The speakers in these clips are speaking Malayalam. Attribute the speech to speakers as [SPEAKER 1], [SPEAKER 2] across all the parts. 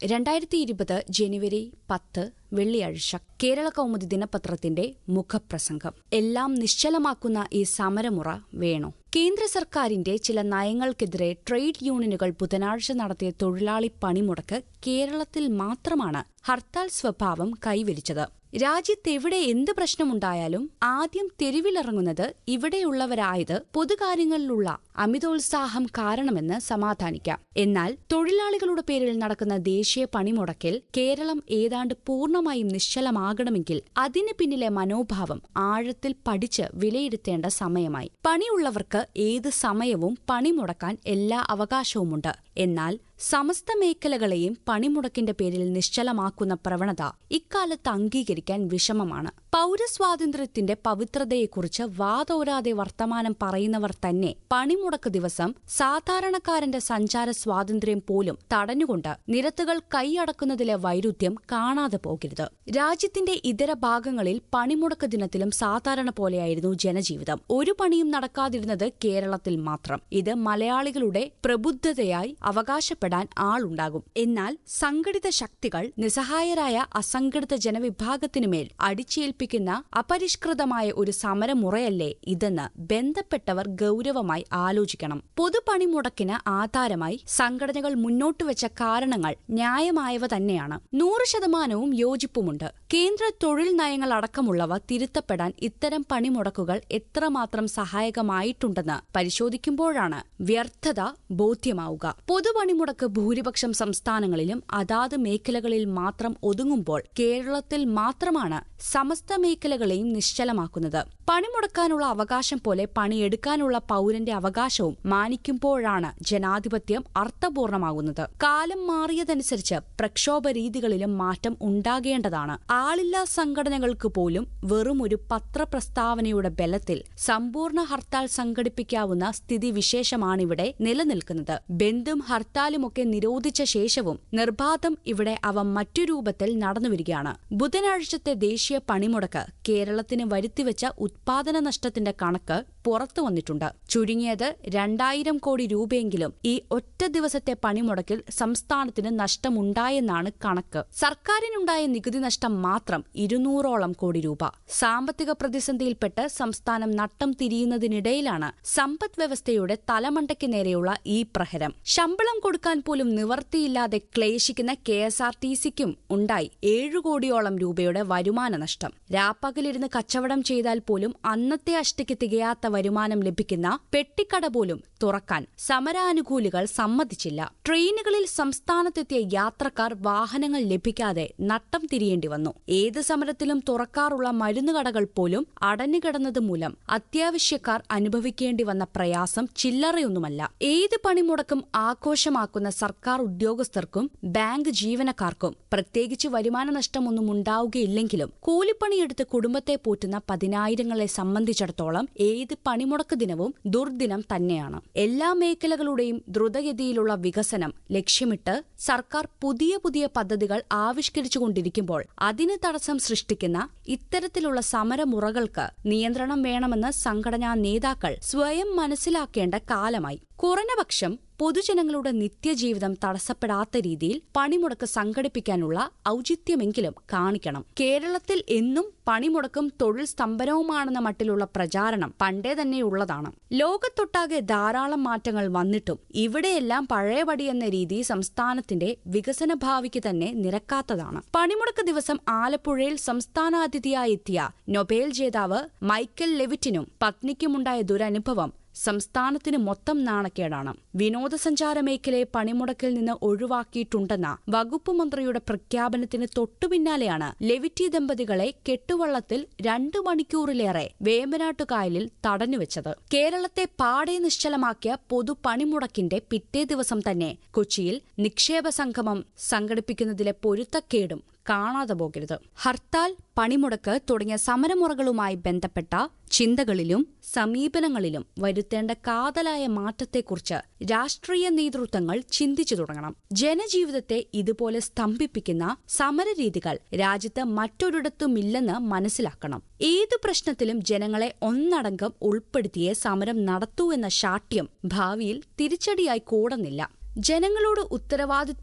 [SPEAKER 1] രണ്ടായിരത്തി ഇരുപത് ജനുവരി പത്ത് വെള്ളിയാഴ്ച കേരള കൗമുദി ദിനപത്രത്തിന്റെ മുഖപ്രസംഗം എല്ലാം നിശ്ചലമാക്കുന്ന ഈ സമരമുറ വേണോ കേന്ദ്ര സർക്കാരിന്റെ ചില നയങ്ങൾക്കെതിരെ ട്രേഡ് യൂണിയനുകൾ ബുധനാഴ്ച നടത്തിയ തൊഴിലാളി പണിമുടക്ക് കേരളത്തിൽ മാത്രമാണ് ഹർത്താൽ സ്വഭാവം കൈവരിച്ചത് രാജ്യത്തെവിടെ എന്ത് പ്രശ്നമുണ്ടായാലും ആദ്യം തെരുവിലിറങ്ങുന്നത് ഇവിടെയുള്ളവരായത് പൊതുകാര്യങ്ങളിലുള്ള അമിതോത്സാഹം കാരണമെന്ന് സമാധാനിക്കാം എന്നാൽ തൊഴിലാളികളുടെ പേരിൽ നടക്കുന്ന ദേശീയ പണിമുടക്കിൽ കേരളം ഏതാണ്ട് പൂർണ്ണമായും നിശ്ചലമാകണമെങ്കിൽ അതിന് പിന്നിലെ മനോഭാവം ആഴത്തിൽ പഠിച്ച് വിലയിരുത്തേണ്ട സമയമായി പണിയുള്ളവർക്ക് ഏത് സമയവും പണിമുടക്കാൻ എല്ലാ അവകാശവുമുണ്ട് എന്നാൽ സമസ്ത മേഖലകളെയും പണിമുടക്കിന്റെ പേരിൽ നിശ്ചലമാക്കുന്ന പ്രവണത ഇക്കാലത്ത് അംഗീകരിക്കാൻ വിഷമമാണ് പൌരസ്വാതന്ത്ര്യത്തിന്റെ പവിത്രതയെക്കുറിച്ച് വാതോരാതെ വർത്തമാനം പറയുന്നവർ തന്നെ പണിമുടക്ക് ദിവസം സാധാരണക്കാരന്റെ സഞ്ചാര സ്വാതന്ത്ര്യം പോലും തടഞ്ഞുകൊണ്ട് നിരത്തുകൾ കൈയടക്കുന്നതിലെ വൈരുദ്ധ്യം കാണാതെ പോകരുത് രാജ്യത്തിന്റെ ഇതര ഭാഗങ്ങളിൽ പണിമുടക്ക് ദിനത്തിലും സാധാരണ പോലെയായിരുന്നു ജനജീവിതം ഒരു പണിയും നടക്കാതിരുന്നത് കേരളത്തിൽ മാത്രം ഇത് മലയാളികളുടെ പ്രബുദ്ധതയായി അവകാശപ്പെടാൻ ആളുണ്ടാകും എന്നാൽ സംഘടിത ശക്തികൾ നിസ്സഹായരായ അസംഘടിത ജനവിഭാഗത്തിനുമേൽ അടിച്ചേൽപ്പിക്കുന്ന അപരിഷ്കൃതമായ ഒരു സമരമുറയല്ലേ ഇതെന്ന് ബന്ധപ്പെട്ടവർ ഗൌരവമായി ആലോചിക്കണം പൊതുപണിമുടക്കിന് ആധാരമായി സംഘടനകൾ മുന്നോട്ടുവച്ച കാരണങ്ങൾ ന്യായമായവ തന്നെയാണ് നൂറ് ശതമാനവും യോജിപ്പുമുണ്ട് കേന്ദ്ര തൊഴിൽ നയങ്ങൾ അടക്കമുള്ളവ തിരുത്തപ്പെടാൻ ഇത്തരം പണിമുടക്കുകൾ എത്രമാത്രം സഹായകമായിട്ടുണ്ടെന്ന് പരിശോധിക്കുമ്പോഴാണ് വ്യർത്ഥത ബോധ്യമാവുക പൊതുപണിമുടക്ക് ഭൂരിപക്ഷം സംസ്ഥാനങ്ങളിലും അതാത് മേഖലകളിൽ മാത്രം ഒതുങ്ങുമ്പോൾ കേരളത്തിൽ മാത്രമാണ് സമസ്ത മേഖലകളെയും നിശ്ചലമാക്കുന്നത് പണിമുടക്കാനുള്ള അവകാശം പോലെ പണിയെടുക്കാനുള്ള പൌരന്റെ അവകാശവും മാനിക്കുമ്പോഴാണ് ജനാധിപത്യം അർത്ഥപൂർണമാകുന്നത് കാലം മാറിയതനുസരിച്ച് പ്രക്ഷോഭ രീതികളിലും മാറ്റം ഉണ്ടാകേണ്ടതാണ് ആളില്ലാ സംഘടനകൾക്ക് പോലും വെറും ഒരു പത്രപ്രസ്താവനയുടെ ബലത്തിൽ സമ്പൂർണ്ണ ഹർത്താൽ സംഘടിപ്പിക്കാവുന്ന സ്ഥിതിവിശേഷമാണിവിടെ നിലനിൽക്കുന്നത് ബന്ധും ഹർത്താലുമൊക്കെ നിരോധിച്ച ശേഷവും നിർബാധം ഇവിടെ അവ മറ്റു രൂപത്തിൽ നടന്നുവരികയാണ് ബുധനാഴ്ചത്തെ ദേശീയ പണിമുടക്ക് കേരളത്തിന് വരുത്തിവെച്ച ഉത്പാദന നഷ്ടത്തിന്റെ കണക്ക് പുറത്തു വന്നിട്ടുണ്ട് ചുരുങ്ങിയത് രണ്ടായിരം കോടി രൂപയെങ്കിലും ഈ ഒറ്റ ദിവസത്തെ പണിമുടക്കിൽ സംസ്ഥാനത്തിന് നഷ്ടമുണ്ടായെന്നാണ് കണക്ക് സർക്കാരിനുണ്ടായ നികുതി നഷ്ടം മാത്രം ഇരുന്നൂറോളം കോടി രൂപ സാമ്പത്തിക പ്രതിസന്ധിയിൽപ്പെട്ട് സംസ്ഥാനം നട്ടം തിരിയുന്നതിനിടയിലാണ് സമ്പദ് വ്യവസ്ഥയുടെ തലമണ്ടയ്ക്ക് നേരെയുള്ള ഈ പ്രഹരം ശമ്പളം കൊടുക്കാൻ പോലും നിവർത്തിയില്ലാതെ ക്ലേശിക്കുന്ന കെ എസ് ആർ ടി സിക്കും ഉണ്ടായി ഏഴു കോടിയോളം രൂപയുടെ വരുമാന നഷ്ടം രാപ്പകലിരുന്ന് കച്ചവടം ചെയ്താൽ പോലും അന്നത്തെ അഷ്ടയ്ക്ക് തികയാത്ത വരുമാനം ലഭിക്കുന്ന പെട്ടിക്കട പോലും തുറക്കാൻ സമരാനുകൂലികൾ സമ്മതിച്ചില്ല ട്രെയിനുകളിൽ സംസ്ഥാനത്തെത്തിയ യാത്രക്കാർ വാഹനങ്ങൾ ലഭിക്കാതെ നട്ടം തിരിയേണ്ടി വന്നു ഏത് സമരത്തിലും തുറക്കാറുള്ള മരുന്നുകടകൾ പോലും അടഞ്ഞുകിടന്നത് മൂലം അത്യാവശ്യക്കാർ അനുഭവിക്കേണ്ടി വന്ന പ്രയാസം ചില്ലറയൊന്നുമല്ല ഏത് പണിമുടക്കും ആഘോഷമാക്കുന്ന സർക്കാർ ഉദ്യോഗസ്ഥർക്കും ബാങ്ക് ജീവനക്കാർക്കും പ്രത്യേകിച്ച് വരുമാന നഷ്ടമൊന്നും ഉണ്ടാവുകയില്ലെങ്കിലും കൂലിപ്പണിയെടുത്ത് കുടുംബത്തെ പോറ്റുന്ന പതിനായിരങ്ങളെ സംബന്ധിച്ചിടത്തോളം ഏത് പണിമുടക്ക് ദിനവും ദുർദിനം തന്നെയാണ് എല്ലാ മേഖലകളുടെയും ദ്രുതഗതിയിലുള്ള വികസനം ലക്ഷ്യമിട്ട് സർക്കാർ പുതിയ പുതിയ പദ്ധതികൾ ആവിഷ്കരിച്ചുകൊണ്ടിരിക്കുമ്പോൾ അതിന് തടസ്സം സൃഷ്ടിക്കുന്ന ഇത്തരത്തിലുള്ള സമരമുറകൾക്ക് നിയന്ത്രണം വേണമെന്ന് സംഘടനാ നേതാക്കൾ സ്വയം മനസ്സിലാക്കേണ്ട കാലമായി കുറഞ്ഞപക്ഷം പൊതുജനങ്ങളുടെ നിത്യജീവിതം തടസ്സപ്പെടാത്ത രീതിയിൽ പണിമുടക്ക് സംഘടിപ്പിക്കാനുള്ള ഔചിത്യമെങ്കിലും കാണിക്കണം കേരളത്തിൽ എന്നും പണിമുടക്കും തൊഴിൽ സ്തംഭനവുമാണെന്ന മട്ടിലുള്ള പ്രചാരണം പണ്ടേ തന്നെയുള്ളതാണ് ലോകത്തൊട്ടാകെ ധാരാളം മാറ്റങ്ങൾ വന്നിട്ടും ഇവിടെയെല്ലാം പഴയപടി എന്ന രീതി സംസ്ഥാനത്തിന്റെ വികസന ഭാവിക്ക് തന്നെ നിരക്കാത്തതാണ് പണിമുടക്ക് ദിവസം ആലപ്പുഴയിൽ സംസ്ഥാനാതിഥിയായി എത്തിയ നൊബേൽ ജേതാവ് മൈക്കൽ ലെവിറ്റിനും പത്നിക്കുമുണ്ടായ ദുരനുഭവം സംസ്ഥാനത്തിന് മൊത്തം നാണക്കേടാണ് വിനോദസഞ്ചാര മേഖലയെ പണിമുടക്കിൽ നിന്ന് ഒഴിവാക്കിയിട്ടുണ്ടെന്ന വകുപ്പ് മന്ത്രിയുടെ പ്രഖ്യാപനത്തിന് തൊട്ടുപിന്നാലെയാണ് ലെവിറ്റി ദമ്പതികളെ കെട്ടുവള്ളത്തിൽ രണ്ടു മണിക്കൂറിലേറെ വേമ്പനാട്ടുകായലിൽ തടഞ്ഞുവെച്ചത് കേരളത്തെ പാടെ നിശ്ചലമാക്കിയ പൊതു പണിമുടക്കിന്റെ പിറ്റേ ദിവസം തന്നെ കൊച്ചിയിൽ നിക്ഷേപ സംഗമം സംഘടിപ്പിക്കുന്നതിലെ പൊരുത്തക്കേടും കാണാതെ പോകരുത് ഹർത്താൽ പണിമുടക്ക് തുടങ്ങിയ സമരമുറകളുമായി ബന്ധപ്പെട്ട ചിന്തകളിലും സമീപനങ്ങളിലും വരുത്തേണ്ട കാതലായ മാറ്റത്തെക്കുറിച്ച് രാഷ്ട്രീയ നേതൃത്വങ്ങൾ ചിന്തിച്ചു തുടങ്ങണം ജനജീവിതത്തെ ഇതുപോലെ സ്തംഭിപ്പിക്കുന്ന സമരരീതികൾ രാജ്യത്ത് മറ്റൊരിടത്തുമില്ലെന്ന് മനസ്സിലാക്കണം ഏതു പ്രശ്നത്തിലും ജനങ്ങളെ ഒന്നടങ്കം ഉൾപ്പെടുത്തിയേ സമരം നടത്തൂ എന്ന ശാഠ്യം ഭാവിയിൽ തിരിച്ചടിയായി കൂടുന്നില്ല ജനങ്ങളോട് ഉത്തരവാദിത്വവും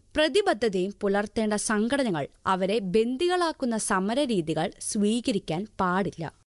[SPEAKER 1] പ്രതിബദ്ധതയും പുലർത്തേണ്ട സംഘടനകൾ അവരെ ബന്ദികളാക്കുന്ന സമരരീതികൾ സ്വീകരിക്കാൻ പാടില്ല